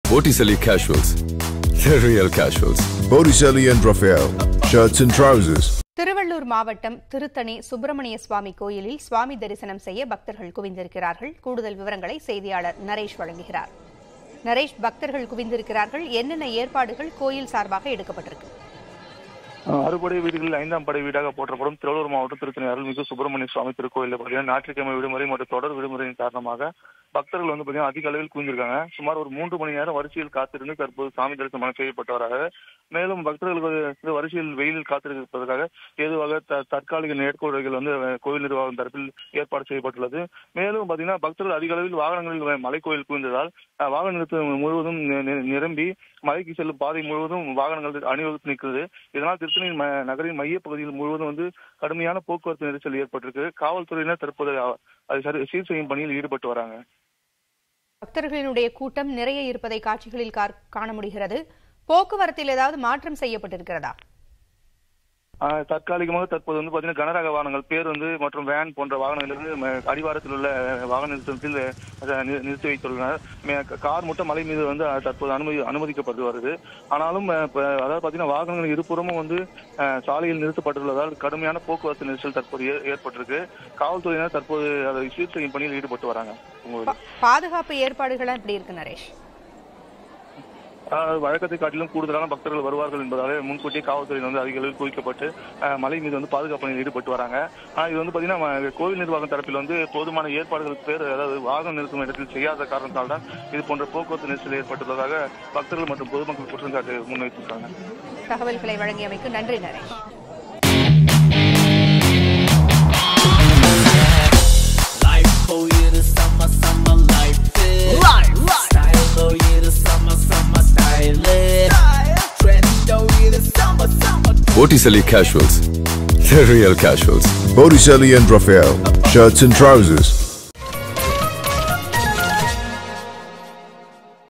Botticelli Casuals. The real casuals. Botticelli and Raphael, shirts and trousers. Tiruvallur மாவட்டம் திருத்தணி சுப்பிரமணிய சுவாமி கோயிலில் சுவாமி தரிசனம் செய்ய பக்தர்கள் குவிந்திருக்கிறார்கள் கூடுதல் விவரங்களை செய்தியாளர் நரேஷ் வழங்குகிறார் நரேஷ் பக்தர்கள் குவிந்திருக்கிறார்கள் என்னென்ன ஏற்பாடுகள் கோயில் சார்பாக எடுக்கப்பட்டிருக்கு அஹ் அறுபடை வீடுகளில் ஐந்தாம் படை வீடாக போற்றப்படும் திருவள்ளூர் மாவட்டம் திருத்தணி அருள்மிகு சுப்பிரமணிய சுவாமி திருக்கோயிலில் பார்த்தீங்கன்னா ஞாயிற்றுக்கிழமை விடுமுறை மற்றும் தொடர் விடுமுறையின் காரணமாக பக்தர்கள் வந்து பார்த்தீங்கன்னா அதிக அளவில் குவிந்திருக்காங்க சுமார் ஒரு மூன்று மணி நேரம் வரிசையில் காத்திருந்து தற்போது சாமி தரிசனம் செய்யப்பட்டவராக மேலும் பக்தர்களுக்கு வந்து வரிசையில் வெயிலில் காத்திருப்பதற்காக ஏதுவாக த- தற்காலிக நேர்கோடுகள் வந்து அஹ், கோயில் நிர்வாகம் தரப்பில் ஏற்பாடு செய்யப்பட்டுள்ளது மேலும் பார்த்தீங்கன்னா பக்தர்கள் அதிக அளவில் வாகனங்களில் மலைக்கோயில் குவிந்ததால் அஹ், வாகன நிறுத்தம் முழுவதும் நி- நி- நிரம்பி மலைக்கு செல்லும் பாதை முழுவதும் வாகனங்கள் அணிவகுத்து நிற்கிறது இதனால் திருத்தணி ம- நகரின் மைய பகுதியில் முழுவதும் வந்து கடுமையான போக்குவரத்து நெரிசல் ஏற்பட்டிருக்கு காவல்துறையினர் தற்போது அ- அதை சரி சீர் செய்யும் பணியில் ஈடுபட்டு வராங்க பக்தர்களினுடைய கூட்டம் நிறைய இருப்பதை காட்சிகளில் கார்- காண முடிகிறது போக்குவரத்தில் ஏதாவது மாற்றம் செய்யப்பட்டிருக்கிறதா ஆஹ் தற்காலிகமாக தற்போது வந்து பாத்தீங்கன்னா கனரக வாகனங்கள் பேருந்து மற்றும் வேன் போன்ற வாகனங்கள் வந்து ம- அடிவாரத்தில் உள்ள வாகன நிறுத்தத்தில் அஹ், நி- நிறுத்தி வைத்துள்ளனர் மே- கார் மட்டும் மலை மீது வந்து அஹ், தற்போது அனுமதி அனுமதிக்கப்பட்டு வருது ஆனாலும் அஹ், இப்ப அதாவது பாத்தீங்கன்னா வாகனங்கள் இருபுறமும் வந்து அஹ், சாலையில் நிறுத்தப்பட்டுள்ளதால் கடுமையான போக்குவரத்து நெரிசல் தற்போது ஏ- ஏற்பட்டிருக்கு காவல்துறையினர் தற்போது அதை சீர் செய்யும் பணியில் ஈடுபட்டு வராங்க உங்களுடைய பா- பாதுகாப்பு ஏற்பாடுகள் எப்படி இருக்கு நரேஷ் அஹ் வழக்கத்தை காட்டிலும் கூடுதலான பக்தர்கள் வருவார்கள் என்பதாலே முன்கூட்டியே காவல்துறையினர் வந்து அதிக அளவில் குவிக்கப்பட்டு அஹ், மலை மீது வந்து பாதுகாப்பு பணியில் ஈடுபட்டு வராங்க ஆனா இது வந்து பாத்தீங்கன்னா ம- கோவில் நிர்வாகம் தரப்பில் வந்து போதுமான ஏற்பாடுகள் பேர் அதாவது வாகனம் நிறுத்தும் இடத்தில் செய்யாத காரணத்தால் தான் இது போன்ற போக்குவரத்து நெரிசல் ஏற்பட்டுள்ளதாக பக்தர்கள் மற்றும் பொதுமக்கள் குற்றச்சாட்டு முன்வைத்திருக்காங்க தகவல்களை வழங்கியமைக்கு நன்றி Naresh Life for you the summer, summer life is. Life, life. Style for you the summer, summer style is. Trend for you the summer, summer. Botticelli Casuals. The real casuals. Botticelli and Raphael, shirts and trousers.